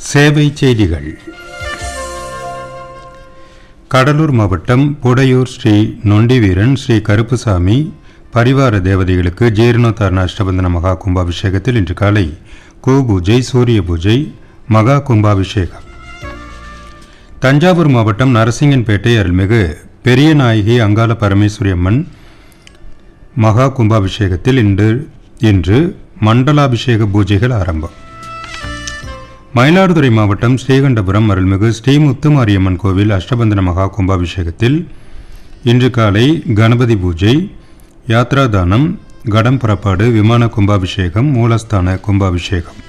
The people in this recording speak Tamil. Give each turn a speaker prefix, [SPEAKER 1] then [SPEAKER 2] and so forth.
[SPEAKER 1] சேவை செய்திகள் கடலூர் மாவட்டம் புடையூர் ஸ்ரீ நொண்டிவீரன் ஸ்ரீ கருப்புசாமி பரிவார தேவதைகளுக்கு ஜீர்ணோத்தாரண அஷ்டபந்தன மகா கும்பாபிஷேகத்தில் இன்று காலை கோபூஜை சூரிய பூஜை மகா கும்பாபிஷேகம் தஞ்சாவூர் மாவட்டம் நரசிங்கன்பேட்டை அருள்மிகு பெரிய நாயகி அங்காள பரமேஸ்வரி அம்மன் மகா கும்பாபிஷேகத்தில் இன்று இன்று மண்டலாபிஷேக பூஜைகள் ஆரம்பம் மயிலாடுதுறை மாவட்டம் ஸ்ரீகண்டபுரம் அருள்மிகு ஸ்ரீ முத்துமாரியம்மன் கோவில் அஷ்டபந்தன மகா கும்பாபிஷேகத்தில் இன்று காலை கணபதி பூஜை யாத்ராதானம் கடம் புறப்பாடு விமான கும்பாபிஷேகம் மூலஸ்தான கும்பாபிஷேகம்